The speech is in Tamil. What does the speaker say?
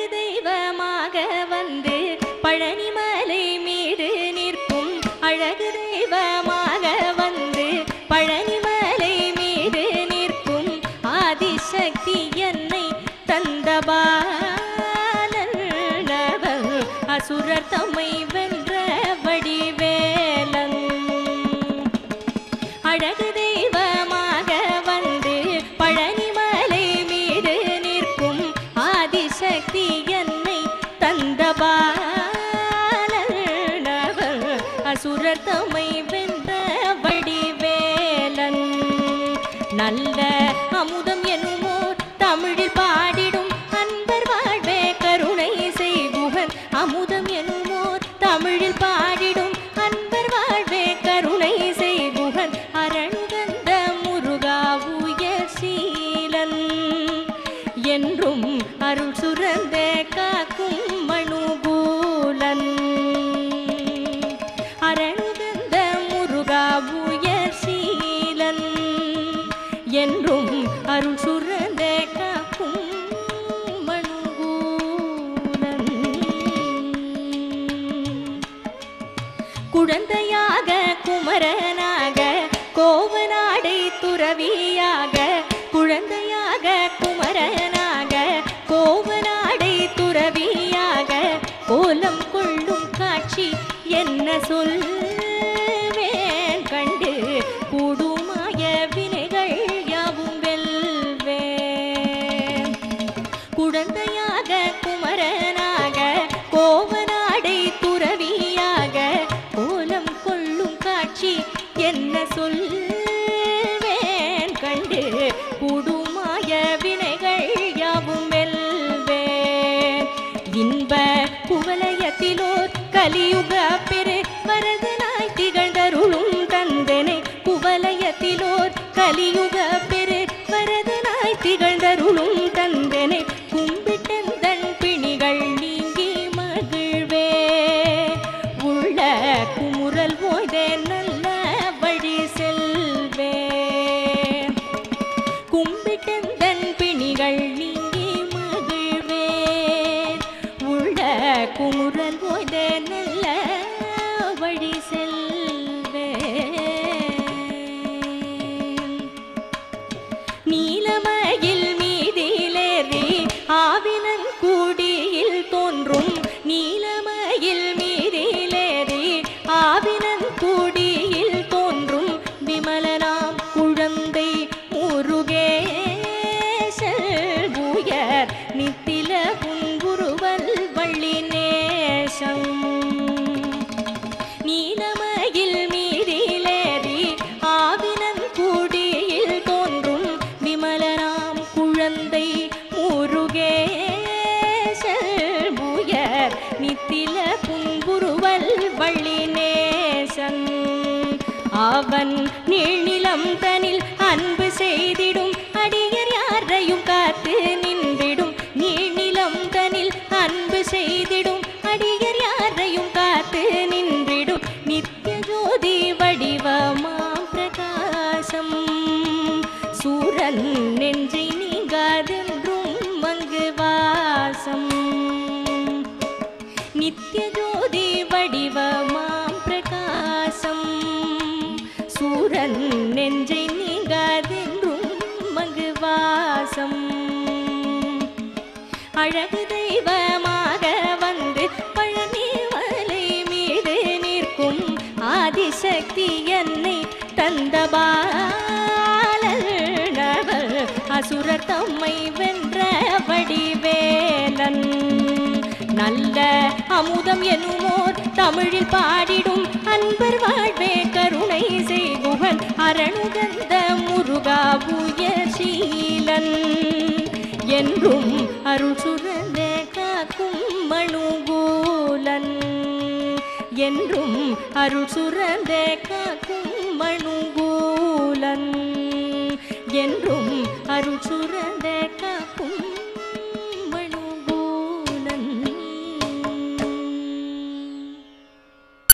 தெய்வமாக வந்து பழனிமலை மீது நிற்கும் அழகு தெய்வமாக வந்து பழனிமலை மீது நிற்கும் ஆதிசக்தி என்னை தந்தபாலன் அசுரர் தம்மை வென்ற வடிவேலன் அழகு தெய்வமாக வந்து பழனிமலை மீது நிற்கும் ஆதிசக்தி என்னை தந்தபாலனவன் அசுரர் தம்மை வென்ற வடிவேலன் நல்ல அமுதம் என்னுமோர் தமிழில் பாடிடும் அன்பர் வாழ்வே கருணை செய்குவன் அமுதம் என்னுமோர் தமிழில் பாடிடும் அன்பர் வாழ்வே கருணை செய்குவன் அரணுகந்த முருகா உயர் சீலன் என்றும் அருள் சுரந்த காக்கும் மணுகூலன் அரணுகந்த முருகா உயர் சீலன் என்றும் அருள் சுரந்த காக்கும் மணுகூலன் குழந்தையாக குமரனாக கோவநாடை துறவியாக குழந்தையாக குமரனாக கோவநாடை துறவியாக கோலம் கொள்ளும் காட்சி என்ன சொல்வேன் கண்டு கூடுமாய வினைகள் யாவும் வெல்வேன் குழந்தையாக குமரனாக கோவநாடை துறவியாக கோலம் கொள்ளும் காட்சி என்ன சொல்வேன் கண்டு கூடுமாய வினைகள் யாவும் வெல்வேன் இன்ப குவலயத்திலோர் கலியுக பெரு வரதனாய் திகழ்ந்தருளும் தந்தனை குவலயத்திலோர் கலியுக பெரு வரதனாய் திகழ்ந்தருளும் தந்தனை கும்பிட்டந்தன் பிணிகள் நீங்கி மகிழ்வே உள்ள குமுறல் ஓய்தே நல்ல வழி செல்வே கும்பிட்டந்தன் பிணிகள் நீங்கி மகிழ்வே உள்ள குமுறல் ஓய்தே நல்ல வழி செல்வே நீலமயில் மீதிலேறி ஆவினன் கூடியில் தோன்றும் நீலமயில் மீதிலேறி ஆவினன் கூடியில் தோன்றும் விமலனாம் குழந்தை முருகேசல் உயர் நித்தில புங்குருவல் வள்ளி நேசம் நீலமயில் மீதிலேறி ஆவினன் கூடியில் தோன்றும் விமலனாம் குழந்தை முருகேசல் உயர் நித்தில புங்குருவல் வள்ளி நேசன் அவன் நீழ்நிலம் தனில் அன்பு செய்திடும் அடியர் யாரையும் காத்து நின்றிடும் நீழ்நிலம் தனில் அன்பு செய்திடும் அடியர் யாரையும் காத்து நின்றிடும் நித்திய ஜோதி வடிவமாம் பிரகாசம் சூரன் நெஞ்சை நீங்காதென்றும் மங்கு வாசம் நித்திய ஜோதி வடிவமாம் பிரகாசம் சூரன் நெஞ்சை நீங்காதென்றும் மங்கு வாசம் அழகு தெய்வமாக வந்து பழனி மலை மீது நிற்கும் ஆதிசக்தி என்னை தந்தபாலனவள் அசுரர் தம்மை வென்ற வடிவேலன் நல்ல அமுதம் எனுமோர் தமிழில் பாடிடும் அன்பர் வாழ்வே கருணை செய்குவன் அரணுகந்த முருகா சீலன் என்றும் அருள் சுரந்த காக்கும் மணுகூலன் என்றும் அருள் சுரந்த காக்கும் மணுகூலன் என்றும் அருள் சுரந்த